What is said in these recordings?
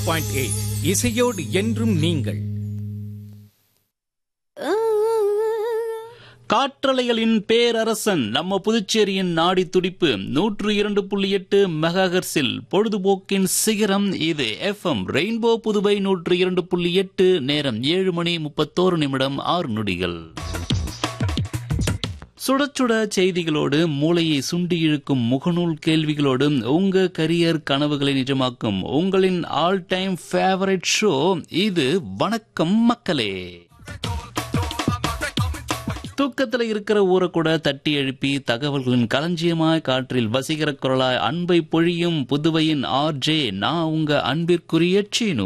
point eight இசையோடு என்றும் நீங்கள் காற்றலைகளின் பேரரசன் நம்ம புதுச்சேரியின் நாடி துடிப்பு நூற்று இரண்டு புள்ளி எட்டு மெகாஹெர்ஸில் பொழுதுபோக்கின் சிகரம் இது எஃப்எம் ரெயின்போ புதுவை நூற்று இரண்டு புள்ளி எட்டு நேரம் ஏழு மணி முப்பத்தோரு நிமிடம் ஆறு நொடிகள் சுட சுட செய்திகளோடு மூளையை சுண்டி இழுக்கும் முகநூல் கேள்விகளோடு உங்க கரியர் கனவுகளை நிஜமாக்கும் உங்களின் ஆல் டைம் ஃபேவரட் ஷோ இது வணக்கம் மக்களே தூக்கத்துல இருக்கிற ஊரை கூட தட்டி எழுப்பி தகவல்களின் களஞ்சியமாய் காற்றில் வசீகர குரலாய் அன்பை பொழியும் புதுவையின் ஆர்ஜே நான் உங்க அன்பிற்குரிய சீனு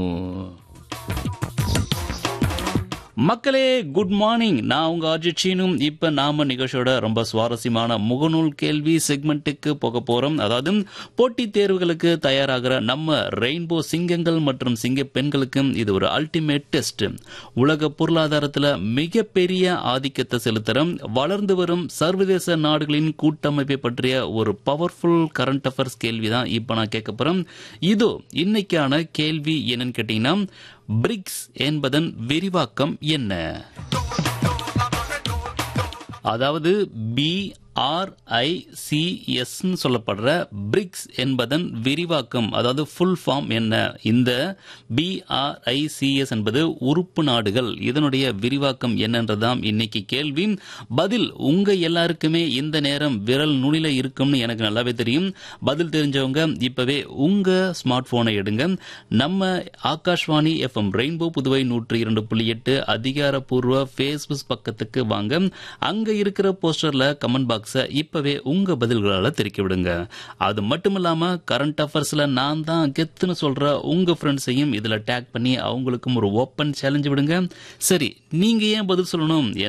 மக்களே குட் மார்னிங் நான் உங்க ஆர்ஜி சீனும் இப்ப நாம நிகழ்ச்சியோட ரொம்ப சுவாரஸ்யமான முகநூல் கேள்வி செக்மெண்ட்டுக்கு போக போறோம் அதாவது போட்டித் தேர்வுகளுக்கு தயாராகிற நம்ம ரெயின்போ சிங்கங்கள் மற்றும் சிங்க பெண்களுக்கு இது ஒரு அல்டிமேட் டெஸ்ட் உலக பொருளாதாரத்துல மிகப்பெரிய ஆதிக்கத்தை செலுத்துற வளர்ந்து வரும் சர்வதேச நாடுகளின் கூட்டமைப்பை பற்றிய ஒரு பவர்ஃபுல் கரண்ட் அஃபேர்ஸ் கேள்வி தான் இப்ப நான் கேட்க போறேன் இதோ இன்னைக்கான கேள்வி என்னன்னு கேட்டீங்கன்னா பிரிக்ஸ் என்பதன் விரிவாக்கம் என்ன அதாவது பி ஆர்ஐசிஎஸ் சொல்லப்படுற பிரிக்ஸ் என்பதன் விரிவாக்கம் அதாவது ஃபுல் ஃபார்ம் என்ன இந்த பிஆர்ஐசிஎஸ் என்பது உறுப்பு நாடுகள் இதனுடைய விரிவாக்கம் என்னன்றதாம் இன்னைக்கு கேள்வி பதில் உங்க எல்லாருக்குமே இந்த நேரம் விரல் நுனில இருக்கும்னு எனக்கு நல்லாவே தெரியும் பதில் தெரிஞ்சவங்க இப்பவே உங்க ஸ்மார்ட் போனை எடுங்க நம்ம ஆகாஷ்வாணி எஃப்எம் ரெயின்போ புதுவை நூற்றி இரண்டு புள்ளி எட்டு அதிகாரப்பூர்வ ஃபேஸ்புக் பக்கத்துக்கு வாங்க அங்க இருக்கிற போஸ்டர்ல கமெண்ட் பாக்ஸை இப்பவே உங்க பதில்களால தெரிக்க விடுங்க அது மட்டும் இல்லாம கரண்ட் அஃபேர்ஸ்ல நான் தான் கெத்துன்னு சொல்ற உங்க ஃப்ரெண்ட்ஸையும் இதுல டேக் பண்ணி அவங்களுக்கும் ஒரு ஓப்பன் சேலஞ்சு விடுங்க சரி நீங்க ஏன் பதில் சொல்லணும்